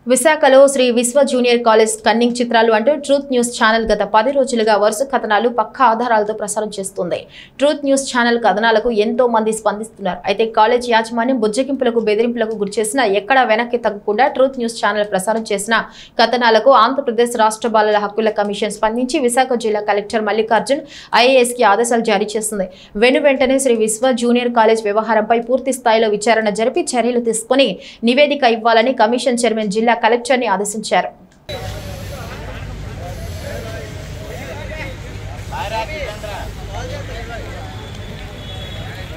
విశాఖలో శ్రీ విశ్వ junior college cunning చిత్రాలు అంటూ ట్రూత్ న్యూస్ ఛానల్ గత పది రోజులుగా వరుస కథనాలు పక్కా ఆధారాలతో ప్రసారం చేస్తుంది ట్రూత్ న్యూస్ ఛానల్ కథనాలకు ఎంతో మంది స్పందిస్తున్నారు అయితే కాలేజ్ యాజమాన్యం బుజ్జగింపులకు బెదిరింపులకు గురిచేసిన ఎక్కడా వెనక్కి తగ్గకుండా ట్రూత్ న్యూస్ ఛానల్ ప్రసారం చేసిన కథనాలకు ఆంధ్రప్రదేశ్ రాష్ట్ర బాలల హక్కుల కమిషన్ స్పందించి విశాఖ జిల్లా కలెక్టర్ మల్లికార్జున్ ఐఏఎస్ కి ఆదేశాలు జారీ చేసింది వెను వెంటనే శ్రీ విశ్వ జూనియర్ కాలేజ్ వ్యవహారంపై పూర్తి స్థాయిలో విచారణ జరిపి చర్యలు తీసుకుని నివేదిక ఇవ్వాలని కమిషన్ చైర్మన్ జిల్లా కలెక్టర్ ని ఆదేశించారు